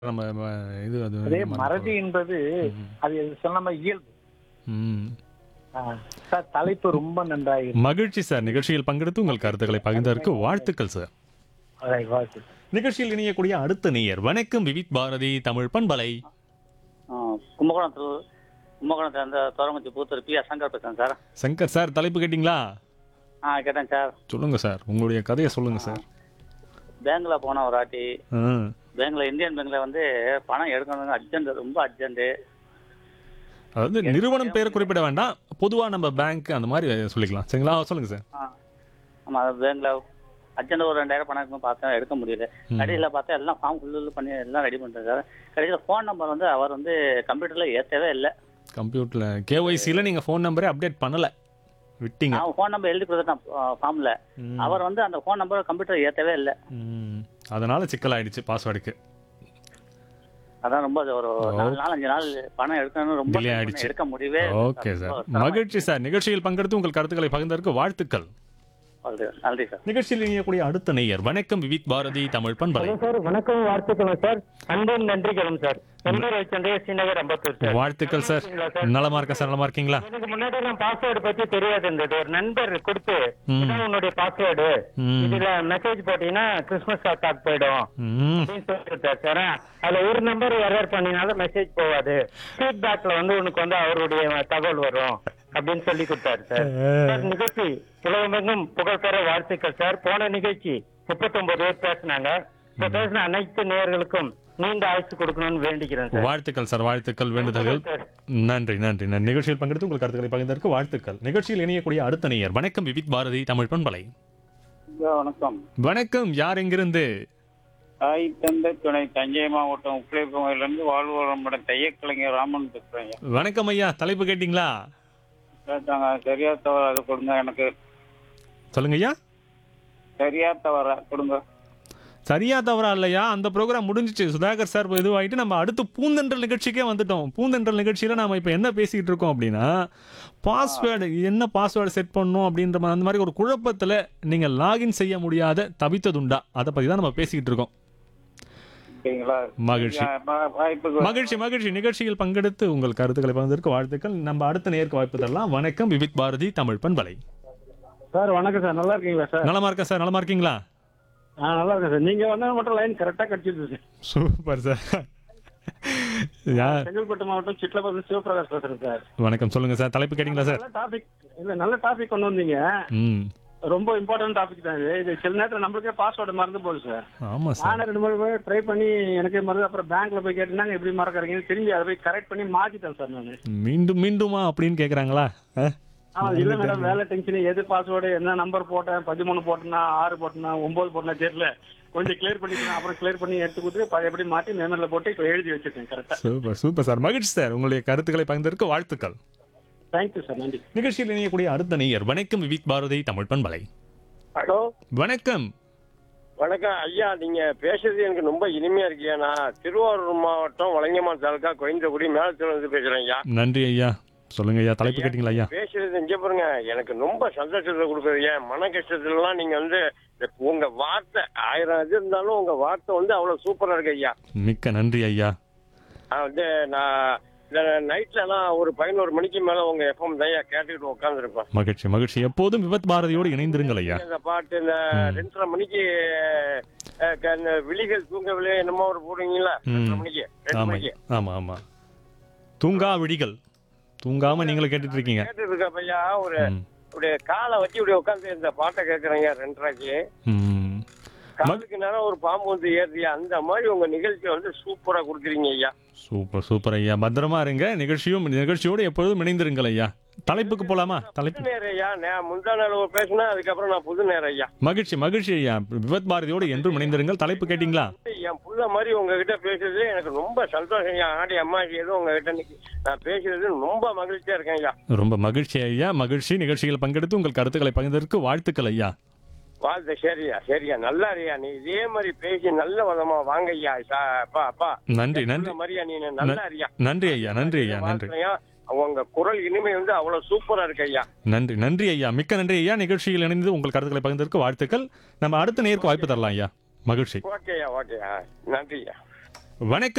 நம்ம ம- இது அது அதே மறக்க- மறதி என்பது ம். அது சொன்ன இயல்பு ம். ஆ, சார் தலைப்பு ரொம்ப நன்றாக இருக்கு. மகிழ்ச்சி சார் நிகழ்ச்சியில் பங்கெடுத்து உங்கள் கருத்துக்களை பகிர்ந்ததற்கு வாழ்த்துக்கள் சார் அதை வாழ்த்து. நிகழ்ச்சியில் இணையக்கூடிய அடுத்த நேயர் வணக்கம் விவித் பாரதி தமிழ் பண்பலை ஆ, கும்பகோணத்தில் கும்பகோணத்தில் அந்த தோரங்குச்சி பூத்தூர் பி சங்கர் பேசுகிறேன் சார் சங்கர் சார் தலைப்பு கேட்டிங்களா ஆ கேட்டேன் சார் சொல்லுங்க சார் உங்களுடைய கதையை சொல்லுங்க சார் பேங்க்கில் போன ஒரு வாட்டி ஆ. பேங்க்கில் இந்தியன் பேங்க்கில் வந்து பணம் எடுக்கணும் அர்ஜென்ட் ரொம்ப அர்ஜென்ட்டு அதாவது நிறுவனம் பேரை குறிப்பிட வேண்டாம் பொதுவா நம்ம பேங்க் அந்த மாதிரி சொல்லிக்கலாம் சரிங்களா சொல்லுங்க சார் ஆ ஆமாம் அது பேங்க்கில் அர்ஜென்ட் ஒரு ரெண்டாயிரம் பணம் இருக்குன்னு பார்த்தேன் எடுக்க முடியல ம். கடையில் பார்த்தா எல்லாம் ஃபார்ம் ஃபுல்லு பண்ணி எல்லாம் ரெடி பண்ணிட்டேன் சார் கடைசியில் ஃபோன் நம்பர் வந்து அவர் வந்து கம்ப்யூட்டரில் ஏற்றவே இல்லை கம்ப்யூட்டர்ல கேஒய்சியில் நீங்க ஃபோன் நம்பரே அப்டேட் பண்ணல விட்டீங்க நான் ஃபோன் நம்பர் எழுதி கொடுத்துட்டேன் ஃபார்மில் ம். அவர் வந்து அந்த ஃபோன் நம்பர் கம்ப்யூட்டர் ஏற்றவே இல்லை ம். அதனால சிக்கல் ஆயிடுச்சு பாஸ்வேர்டுக்கு அதான் ரொம்ப அது ஒரு நாலு நாள் அஞ்சு நாள் பணம் எடுக்கணும் ரொம்ப Delay try பண்ணி ஆயிடுச்சு. எடுக்க முடியவே இல்லை ஓகே சார் ரொம்ப சிரமம். மகிழ்ச்சி சார் நிகழ்ச்சியில் பங்கெடுத்து உங்கள் கருத்துக்களை பகிர்ந்ததற்கு வாழ்த்துக்கள் நன்றி நன்றி சார் நிகழ்ச்சியில் இணையக்கூடிய அடுத்த நேயர் வணக்கம் விவித் பாரதி தமிழ் பண்பலை ஹலோ சார் வணக்கம் வாழ்த்துக்களும் சார் அன்பும் நன்றிகளும் சார் எம்பூர் வச்சந்தே ஸ்ரீநகர் அம்பத்தூர் சார் வாழ்த்துக்கள் சார் நலமா இருக்கா சார் நலமா இருக்கீங்களா எனக்கு முன்னாடி எல்லாம் பாஸ்வேர்டு பத்தி தெரியாது இருந்தது ஒரு நண்பர் கொடுத்து ம். இதான் உன்னுடைய பாஸ்வேர்டு ம். இதுல மெசேஜ் போட்டீங்கன்னா கிறிஸ்துமஸ் அட்டாக் போயிடும் ம். அப்படின்னு சொல்லிட்டு சார் அதுல ஒரு நம்பர் எரர் பண்ணினாலும் மெசேஜ் போகாது ஃபீட்பேக்ல வந்து உனக்கு வந்து அவருடைய தகவல் வரும் அப்படின்னு சொல்லி கொடுத்தாரு சார் சார் நிகழ்ச்சி உலகமெங்கும் புகழ்பெற வாழ்த்துக்கள் சார் போன நிகழ்ச்சி முப்பத்தொன்பது பேர் பேசினாங்க இப்ப பேசின அனைத்து நேயர்களுக்கும் நீண்ட ஆயுசு கொடுக்கணும்னு வேண்டிக்கிறேன் சார் வாழ்த்துக்கள் சார் வாழ்த்துக்கள் வேண்டுதல்கள் சார். நன்றி நன்றி நன்றி நிகழ்ச்சியில் பங்கெடுத்து உங்கள் கருத்துக்களை பகிர்ந்ததற்கு வாழ்த்துக்கள் நிகழ்ச்சியில் இணையக்கூடிய அடுத்த நேயர் வணக்கம் விவித் பாரதி தமிழ் பண்பலை வணக்கம் வணக்கம் யார் எங்கிருந்து தாய் தந்தை துணை தஞ்சை மாவட்டம் உப்பிலிப்பமையிலிருந்து வாழ்வரம்பட தையக்கலைஞர் ராமன் பேசுறேன் வணக்கம் ஐயா தலைப்பு கேட்டிங்களா கேட்டாங்க சரியா தவற அது கொடுங்க எனக்கு சொல்லுங்க ஐயா சரியா தவற கொடுங்க சரியா தவறா இல்லையா அந்த ப்ரோக்ராம் முடிஞ்சிச்சு சுதாகர் சார் இதுவாயிட்டு நம்ம அடுத்து பூந்தென்றல் நிகழ்ச்சிக்கே வந்துட்டோம் பூந்தென்றல் நிகழ்ச்சியில நாம இப்போ என்ன பேசிக்கிட்டு இருக்கோம் அப்படின்னா பாஸ்வேர்டு என்ன பாஸ்வேர்டு செட் பண்ணணும் அப்படின்ற மாதிரி அந்த மாதிரி ஒரு குழப்பத்துல நீங்க லாகின் செய்ய முடியாத தவித்ததுண்டா அதை பத்தி தான் நம்ம பேசிக்கிட்டு இருக்கோம் சரிங்களா மகிழ்ச்சி வாய்ப்புக்கு மகிழ்ச்சி மகிழ்ச்சி நிகழ்ச்சியில் பங்கெடுத்து உங்கள் கருத்துக்களை பகிர்ந்ததற்கு வாழ்த்துக்கள் நம்ம அடுத்த நேருக்கு வாய்ப்பு தரலாம் வணக்கம் விவித் பாரதி தமிழ் பண்பலை சார் வணக்கம் சார் நல்லா இருக்கீங்களா சார் நலமா இருக்கா சார் நலமா இருக்கீங்களா ஆ நல்லா இருக்கேன் சார் நீங்க வந்தா மட்டும் லைன் கரெக்டா கிடைச்சிருது சார் சூப்பர் சார் யார் செங்கல்பட்டு மாவட்டம் சிட்லபதி சிவபிரகாஷ் பேசுறேன் சார் வணக்கம் சொல்லுங்க சார் தலைப்பு கேட்டிங்களா சார் நல்ல டாபிக் இல்ல நல்ல டாபிக் கொண்டு வந்தீங்க ம் ரொம்ப இம்பார்ட்டன்ட் டாபிக் தான் இது இது சில நேரத்துல நம்மளுக்கே பாஸ்வேர்டு மறந்து போகுது சார் ஆமா சார் நானும் ரெண்டு மூணு ட்ரை பண்ணி எனக்கே மறந்து அப்புறம் பேங்க்ல போய் கேட்டீங்கன்னா எப்படி மறக்கறீங்கன்னு திரும்பி அதை போய் கரெக்ட் பண்ணி மாத்திட்டேன் சார் நான் மீண்டும் மீண்டுமா அப்படின்னு கேக்குறாங்களா அஹ்? ஆமா இல்ல மேடம் வேலை டென்ஷன் எது பாஸ்வேர்டு என்ன நம்பர் போட்டேன் பதிமூணு போட்டேன்னா ஆறு போட்டேன்னா ஒன்பது போட்டேன்னா தெரியல கொஞ்சம் கிளியர் பண்ணிக்கலாம் அப்புறம் கிளியர் பண்ணி எடுத்து கொடுத்து பழையபடி மாட்டி மெமரில போட்டு இப்போ எழுதி வச்சிருக்கேன் கரெக்டா சூப்பர் சூப்பர் சார் மகிழ்ச்சி சார் உங்களுடைய கருத்துக்களை பகிர்ந்ததற்கு வாழ்த்துக்கள் தேங்க்யூ சார் நன்றி நிகழ்ச்சியில் இணையக்கூடிய அடுத்த நேயர் வணக்கம் விவித் பாரதி தமிழ் பண்பலை ஹலோ வணக்கம் வணக்கம் ஐயா நீங்க பேசுறது எனக்கு ரொம்ப இனிமையா இருக்கியா நான் திருவாரூர் மாவட்டம் வலங்கமான் தாலுக்கா கோயந்தகுடி மேலத்திலிருந்து பேசுறேன் ஐயா நன்றி ஐயா சொல்லுங்க ஐயா தலைப்பு கேட்டீங்களா ஐயா பேசுறது இங்க பாருங்க எனக்கு ரொம்ப சந்தோஷத்தை கொடுக்குறது ஏன் மன கஷ்டத்துலலாம் நீங்க வந்து உங்க வார்த்தை ஆயிரம் இது இருந்தாலும் உங்க வார்த்தை வந்து அவ்வளவு சூப்பரா இருக்கு ஐயா மிக்க நன்றி ஐயா நான் வந்து நான் இந்த நைட்ல எல்லாம் ஒரு பதினோரு மணிக்கு மேல உங்க எஃப்எம் தான் ஐயா கேட்டுக்கிட்டு உட்காந்துருப்பேன் மகிழ்ச்சி மகிழ்ச்சி எப்போதும் விபத் பாரதியோடு இணைந்திருங்கள் ஐயா இந்த பாட்டு இந்த ம். ரெண்டரை மணிக்கு அஹ், க- இந்த விழிகள் தூங்கவில்லை என்னமோ ஒரு போடுவீங்களா ரெண்டரை ம். மணிக்கு ரெண்டு ஆமா மணிக்கு ஆமா ஆமா தூங்கா விழிகள் தூங்காம நீங்களும் கேட்டுட்டு இருக்கீங்க கேட்டு இருக்க பையா ஒரு ம். இப்படி காலை வச்சு இப்படி உட்காந்து இந்த பாட்டை கேட்கறேங்க ரெண்டரைக்கு ம். காலுக்கு நேரம் ஒரு பாம்பு வந்து ஏறியா அந்த மாதிரி உங்க நிகழ்ச்சி வந்து சூப்பரா கொடுக்குறீங்க ஐயா சூப்பர் சூப்பர் ஐயா பத்திரமா இருங்க நிகழ்ச்சியும் நிகழ்ச்சியோடு எப்பொழுதும் இணைந்திருங்கள் ஐயா தலைப்புக்கு போலாமா புது தலைப்பு நேரம் ஐயா நான் முந்தா நாள் பேசினா அதுக்கப்புறம் நான் புது நேரம் ஐயா மகிழ்ச்சி மகிழ்ச்சி ஐயா விபத் பாரதியோடு என்றும் இணைந்திருங்கள் தலைப்பு கேட்டீங்களா என் புள்ள மாதிரி உங்ககிட்ட பேசுறது எனக்கு ரொம்ப சந்தோஷம் ஐயா ஆடி அம்மா ஏதோ உங்ககிட்ட இன்னைக்கு நான் பேசுறது ரொம்ப மகிழ்ச்சியா இருக்கேன் ஐயா ரொம்ப மகிழ்ச்சி ஐயா மகிழ்ச்சி நிகழ்ச்சியில் பங்கெடுத்து உங்கள் கருத்துக்களை பகிர்ந்ததற்கு வாழ்த்துக்கள் ஐயா வாழ்த்து சரியா சரியா நல்லா இருயா நீ இதே மாதிரி பேசி நல்ல விதமா வாங்க ஐயா சா- அப்பா அப்பா நன்றி புள்ள நன்றி மாதிரியா நீ நல்லா இருயா நன்றி ஐயா நன்றி ஐயா நன்றி வாழ்த்துறேன். உங்க குரல் இனிமை வந்து அவ்வளவு சூப்பரா இருக்கு ஐயா நன்றி நன்றி ஐயா மிக்க நன்றி ஐயா நிகழ்ச்சியில் இணைந்து உங்கள் கருத்துக்களை பகிர்ந்ததற்கு வாழ்த்துக்கள் நம்ம அடுத்த நேருக்கு வாய்ப்பு தரலாம் ஐயா மகிழ்ச்சி ஓகேயா ஓகேயா நன்றியா வணக்கம்